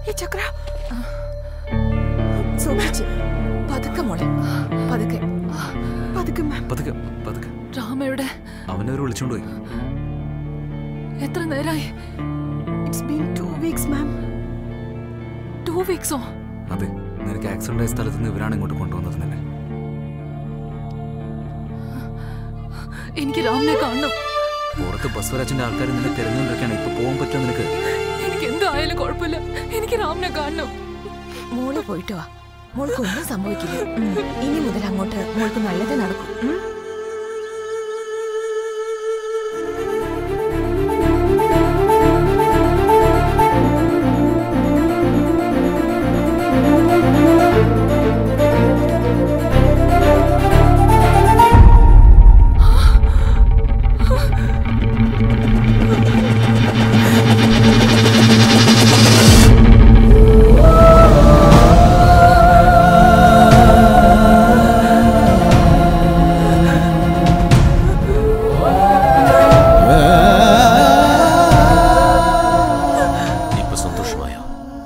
ഈ ചക്ര സൂക്ഷിച്ച് പതുക്കെ മോളെ പതുക്കെ പതുക്കെ മാം പതുക്കെ പതുക്കെ രാമ എവിടെ അവനവർ വിളിച്ചോണ്ട് പോയി എത്ര നേരായി it's been two weeks ma'am two വീക്സോ അതെ നിനക്ക് ആക്സിഡന്റ് ആയ സ്ഥലത്ത് നിന്ന് ഇവരാണ് ഇങ്ങോട്ട് കൊണ്ടുവന്നത് തന്നെ എനിക്ക് രാമിനെ കാണണം പുറത്ത് ബസ്വരാജന്റെ ആൾക്കാർ നിന്നെ തിരഞ്ഞുകൊണ്ടിരിക്കുകയാണ് ഇപ്പൊ പോകാൻ പറ്റുമോ നിനക്ക് എനിക്ക് എന്തായാലും കുഴപ്പമില്ല എനിക്ക് രാമിനെ കാണണം മോള് പോയിട്ട് വാ മോൾക്ക് ഒന്നും സംഭവിക്കില്ല ഉം. ഇനി മുതൽ അങ്ങോട്ട് മോൾക്ക് നല്ലത് നടക്കും ഉം. ഇപ്പൊ സന്തോഷമായോ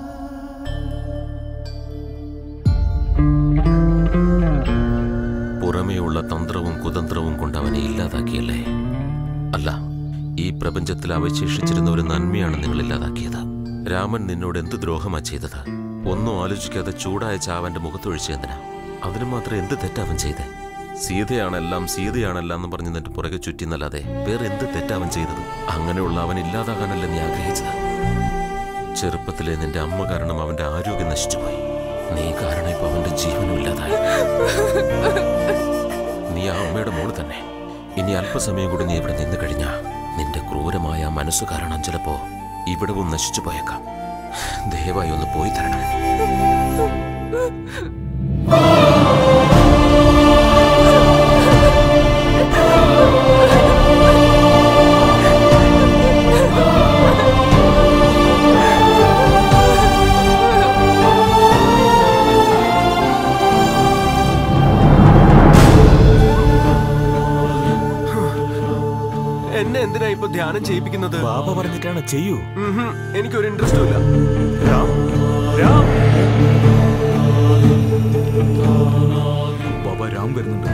പുറമേയുള്ള തന്ത്രവും കുതന്ത്രവും കൊണ്ട് അവനെ ഇല്ലാതാക്കിയല്ലേ അല്ല ഈ പ്രപഞ്ചത്തിൽ അവശേഷിച്ചിരുന്ന ഒരു നന്മയാണ് നിങ്ങൾ ഇല്ലാതാക്കിയത് രാമൻ നിന്നോട് എന്ത് ദ്രോഹമാ ചെയ്തത് ഒന്നും ആലോചിക്കാതെ ചൂടായ ചാവന്റെ മുഖത്തൊഴിച്ച് എന്തിനാ അതിന് മാത്രം എന്ത് തെറ്റവൻ ചെയ്തേ സീതയാണെല്ലാം സീതയാണെല്ലാം എന്ന് പറഞ്ഞ് നിന്റെ പുറകെ ചുറ്റിന്നല്ലാതെ വേറെ എന്ത് തെറ്റവൻ ചെയ്തത് അങ്ങനെയുള്ള അവൻ ഇല്ലാതാകാനല്ലേ നീ ആഗ്രഹിച്ചത് ചെറുപ്പത്തിലെ നിന്റെ അമ്മ കാരണം അവന്റെ ആരോഗ്യം നശിച്ചുപോയി നീ കാരണം ഇപ്പൊ അവന്റെ ജീവനും ഇല്ലാതായി നീ ആ അമ്മയുടെ മോള് തന്നെ ഇനി അല്പസമയം കൂടി നീ ഇവിടെ നിന്ന് കഴിഞ്ഞാ നിന്റെ ക്രൂരമായ ആ മനസ്സു കാരണം ചിലപ്പോ ഇവിടവും നശിച്ചു പോയേക്കാം ദയവായി ഒന്ന് പോയി തരണം എന്നെ എന്തിനാ ഇപ്പൊ ധ്യാനം ചെയ്യിപ്പിക്കുന്നത് ബാബ പറഞ്ഞിട്ടാണ് ചെയ്യൂ ഉഹും, എനിക്കൊരു ഇൻട്രസ്റ്റും ഇല്ല രാം രാം ബാബ രാം വരുന്നുണ്ട്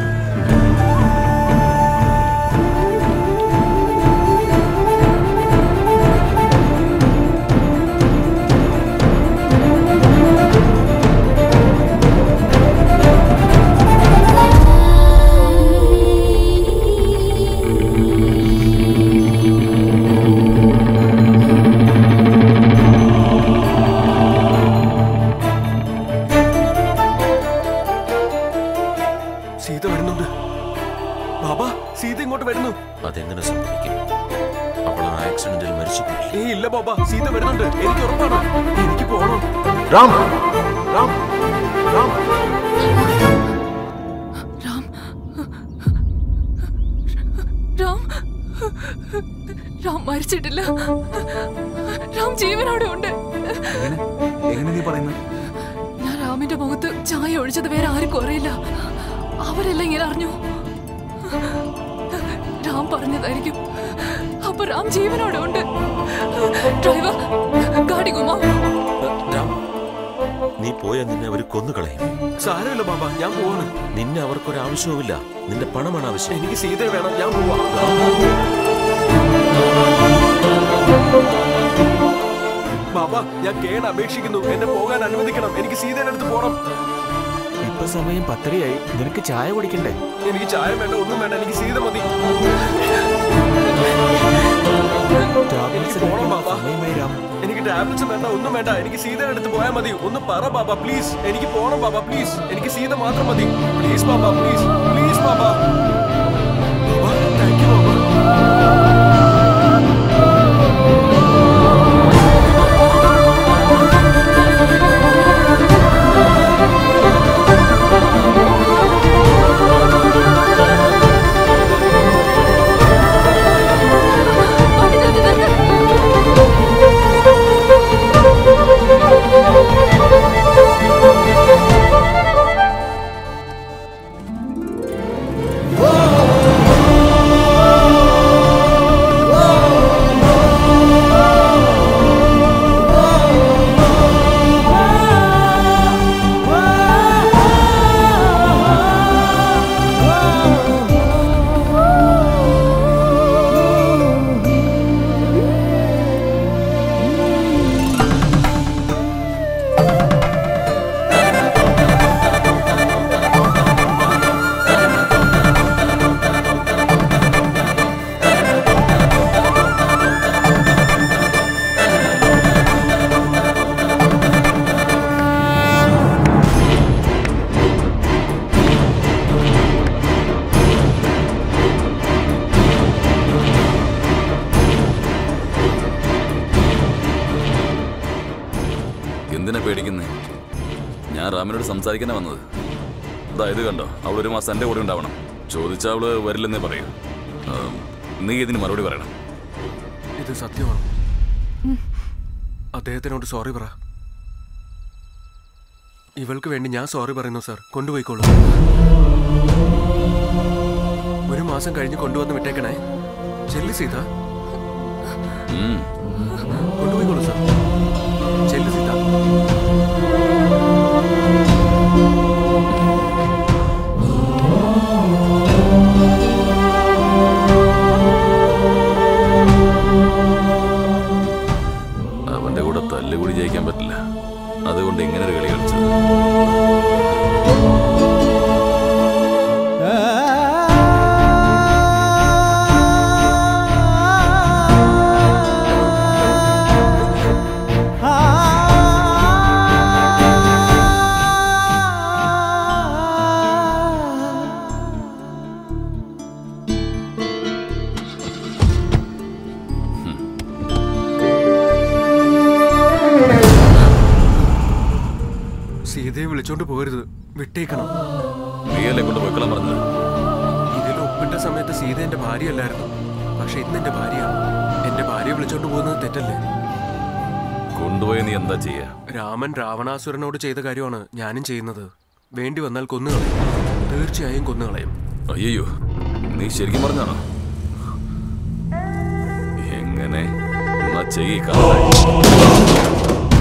സീത വരുന്നുണ്ട് ബാബ സീത ഇങ്ങോട്ട് വരുന്നു അതെങ്ങനെ സംഭവിക്കും അവൾ ആ ആക്സിഡന്റിൽ മരിച്ചുപോയി ഏ ഇല്ല ബാബ സീത വരുന്നുണ്ട് എനിക്ക് ഉറപ്പാണ് എനിക്ക് പോണം രാം രാം രാം രാം രാം രാം മരിച്ചിട്ടില്ല രാം ജീവനോടെ ഉണ്ട് എങ്ങനെ എങ്ങനെ നീ പറയുന്നത് ഞാൻ രാമിന്റെ മുഖത്ത് ചായ ഒഴിച്ചത് വേറെ ആർക്കും അറിയില്ല അവരെല്ലാം ഇങ്ങനെ അറിഞ്ഞു രാം പറഞ്ഞതായിരിക്കും അപ്പൊ രാം ജീവനോടെ ഉണ്ട് ഡ്രൈവർ ഗാഡി കുമാ രാം നീ പോയാൽ നിന്നെ അവർ കൊന്നുകളയും സാരമില്ല ബാബ ഞാൻ പോവാണ് നിന്നെ അവർക്കൊരാവശ്യവുമില്ല നിന്റെ പണമാണ് ആവശ്യം എനിക്ക് സീതയെ വേണം ഞാൻ പോവാ ബാബ ഞാൻ കേട് അപേക്ഷിക്കുന്നു എന്നെ പോകാൻ അനുവദിക്കണം എനിക്ക് സീതയുടെ അടുത്ത് പോണം ഇപ്പൊ സമയം പത്തരയായി നിനക്ക് ചായ കുടിക്കണ്ടേ എനിക്ക് ചായ വേണ്ട ഒന്നും വേണ്ട എനിക്ക് സീത മതി ടാബ്ലറ്റ്സ് പോണം ബാബ സമയമായി രാം എനിക്ക് ടാബ്ലറ്റ്സ് വേണ്ട ഒന്നും വേണ്ട എനിക്ക് സീതയുടെ അടുത്ത് പോയാൽ മതി ഒന്ന് പറ ബാബ പ്ലീസ് എനിക്ക് പോണം ബാബ പ്ലീസ് എനിക്ക് സീത മാത്രം മതി പ്ലീസ് ബാബ പ്ലീസ് പ്ലീസ് ബാബ ബാബ താങ്ക് യു ബാബ വണ്ടി നിർത്ത്, നിർത്ത്. ആ എന്തിനാ പേടിക്കുന്നേ ഞാൻ റാമിനോട് സംസാരിക്കാനാ വന്നത് അതായത് കണ്ടോ അവൾ ഒരു മാസം എൻ്റെ കൂടെ ഉണ്ടാവണം ചോദിച്ചാൽ അവള് വരില്ലെന്നേ പറയൂ ആ, നീ ഇതിന് മറുപടി പറയണം ഇത് സത്യമാണ് അദ്ദേഹത്തിനോട് സോറി പറ ഇവൾക്ക് വേണ്ടി ഞാൻ സോറി പറയുന്നു സാർ കൊണ്ടുപോയിക്കോളൂ ഒരു മാസം കഴിഞ്ഞ് കൊണ്ടുവന്ന് വിട്ടേക്കണേ ചെല്ലു സീത ഉം. കൊണ്ടുപോയിക്കോളൂ സാർ ചെല്ലു സീത അവന്റെ കൂടെ തല്ലുകൂടി ജയിക്കാൻ പറ്റില്ല അതുകൊണ്ട് ഇങ്ങനെ ഒരു കളി കളിച്ചത് സീതയെ വിളിച്ചോണ്ട് പോകരുത് വിട്ടേക്കണം നീയല്ലേ കൊണ്ട് പോയിക്കളാൻ പറഞ്ഞത് ഇതിൽ ഒപ്പിട്ട സമയത്ത് സീത എന്റെ ഭാര്യയല്ലായിരുന്നു പക്ഷെ ഇന്ന് എന്റെ ഭാര്യയാണ് എന്റെ ഭാര്യയെ വിളിച്ചോണ്ട് പോകുന്നത് തെറ്റല്ലേ കൊണ്ടുപോയി നീ എന്താ ചെയ്യാ രാമൻ രാവണാസുരനോട് ചെയ്ത കാര്യമാണ് ഞാനും ചെയ്യുന്നത് വേണ്ടി വന്നാൽ കൊന്നുകളയും തീർച്ചയായും കൊന്നുകളയും അയ്യോ നീ ശരിക്കും പറഞ്ഞാണോ എങ്ങനെ എന്നാ ചെയ്യ് കാണാം.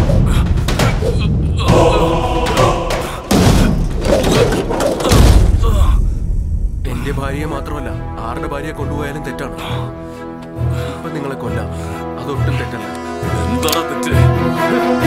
എന്റെ ഭാര്യയെ മാത്രമല്ല ആരുടെ ഭാര്യയെ കൊണ്ടുപോയാലും തെറ്റാണ് ഇപ്പൊ നിങ്ങളെ കൊല്ലാം അതൊട്ടും തെറ്റല്ല എന്താണ് തെറ്റ്